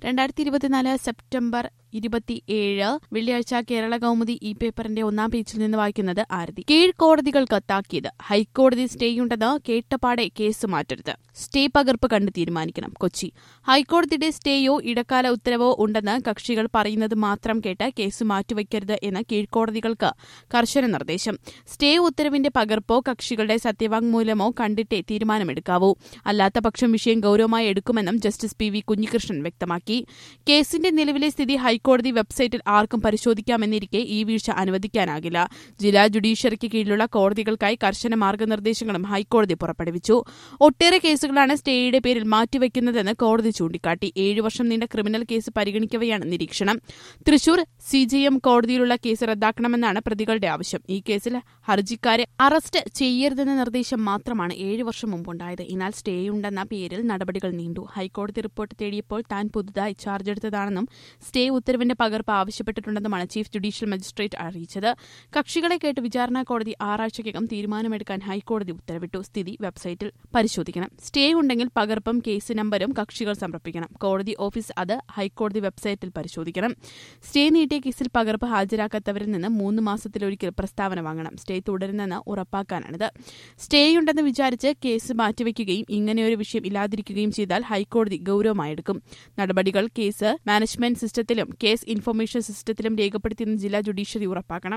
രണ്ടായിരത്തി ഇരുപത്തിനാല് സെപ്റ്റംബർ ഇരുപത്തിയേഴ് വെള്ളിയാഴ്ച കേരള കൗമുദി ഇ പേപ്പറിന്റെ ഒന്നാം പേജിൽ നിന്ന് വായിക്കുന്നത് ആരതി കീഴ്ക്കോടതികൾക്ക് താക്കീത് ഹൈക്കോടതി സ്റ്റേയുണ്ടെന്ന് കേട്ടപാടെ കേസ് മാറ്റരുത് സ്റ്റേ പകർപ്പ് കണ്ട് തീരുമാനിക്കണം കൊച്ചി ഹൈക്കോടതിയുടെ സ്റ്റേയോ ഇടക്കാല ഉത്തരവോ ഉണ്ടെന്ന് കക്ഷികൾ പറയുന്നത് മാത്രം കേട്ട് കേസ് മാറ്റിവയ്ക്കരുത് എന്ന് കീഴ്ക്കോടതികൾക്ക് കർശന നിർദ്ദേശം സ്റ്റേ ഉത്തരവിന്റെ പകർപ്പോ കക്ഷികളുടെ സത്യവാങ്മൂലമോ കണ്ടിട്ടേ തീരുമാനമെടുക്കാവൂ അല്ലാത്ത പക്ഷം വിഷയം ഗൌരവമായി എടുക്കുമെന്നും ജസ്റ്റിസ് പി വി കുഞ്ഞികൃഷ്ണൻ വ്യക്തമാക്കി കേസിന്റെ നിലവിലെ സ്ഥിതി ഹൈക്കോടതി വെബ്സൈറ്റിൽ ആർക്കും പരിശോധിക്കാമെന്നിരിക്കെ ഈ വീഴ്ച അനുവദിക്കാനാകില്ല ജില്ലാ ജുഡീഷ്യറിക്ക് കീഴിലുള്ള കോടതികൾക്കായി കർശന മാർഗനിർദ്ദേശങ്ങളും ഹൈക്കോടതി പുറപ്പെടുവിച്ചു ഒട്ടേറെ കേസുകളാണ് സ്റ്റേയുടെ പേരിൽ മാറ്റിവെക്കുന്നതെന്ന് കോടതി ചൂണ്ടിക്കാട്ടി ഏഴു വർഷം നീണ്ട ക്രിമിനൽ കേസ് പരിഗണിക്കവെയാണ് നിരീക്ഷണം തൃശൂർ സിജിഎം കോടതിയിലുള്ള കേസ് റദ്ദാക്കണമെന്നാണ് പ്രതികളുടെ ആവശ്യം ഈ കേസിൽ ഹർജിക്കാരെ അറസ്റ്റ് ചെയ്യരുതെന്ന നിർദ്ദേശം മാത്രമാണ് ഏഴു വർഷം മുമ്പുണ്ടായത് എന്നാൽ സ്റ്റേയുണ്ടെന്ന പേരിൽ നടപടികൾ നീണ്ടു ഹൈക്കോടതി റിപ്പോർട്ട് തേടിയപ്പോൾ താൻ പുതുതായി ചാർജ് എടുത്തതാണെന്നും സ്റ്റേ ഉത്തരവിന്റെ പകർപ്പ് ആവശ്യപ്പെട്ടിട്ടുണ്ടെന്നുമാണ് ചീഫ് ജുഡീഷ്യൽ മജിസ്ട്രേറ്റ് അറിയിച്ചത് കക്ഷികളെ കേട്ട് വിചാരണ കോടതി ആറാഴ്ചയ്ക്കകം തീരുമാനമെടുക്കാൻ ഹൈക്കോടതി ഉത്തരവിട്ടു സ്ഥിതി വെബ്സൈറ്റിൽ പരിശോധിക്കണം സ്റ്റേ ഉണ്ടെങ്കിൽ പകർപ്പും കേസ് നമ്പരും കക്ഷികൾ സമർപ്പിക്കണം കോടതി ഓഫീസ് അത് ഹൈക്കോടതി വെബ്സൈറ്റിൽ പരിശോധിക്കണം സ്റ്റേ നീട്ടിയ കേസിൽ പകർപ്പ് ഹാജരാക്കാത്തവരിൽ നിന്ന് മൂന്ന് മാസത്തിലൊരിക്കൽ പ്രസ്താവന വാങ്ങണം സ്റ്റേ തുടരുന്നെന്ന് ഉറപ്പാക്കാനാണിത് സ്റ്റേയുണ്ടെന്ന് വിചാരിച്ച് കേസ് മാറ്റിവെക്കുകയും ഇങ്ങനെയൊരു വിഷയം ഇല്ലാതിരിക്കുകയും ചെയ്താൽ ഹൈക്കോടതി ഗൌരവമായെടുക്കും നടപടികൾ കേസ് മാനേജ്മെന്റ് സിസ്റ്റത്തിലും കേസ് ഇൻഫർമേഷൻ സിസ്റ്റത്തിലും രേഖപ്പെടുത്തിയെന്ന് ജില്ലാ ജുഡീഷ്യറി ഉറപ്പാക്കണം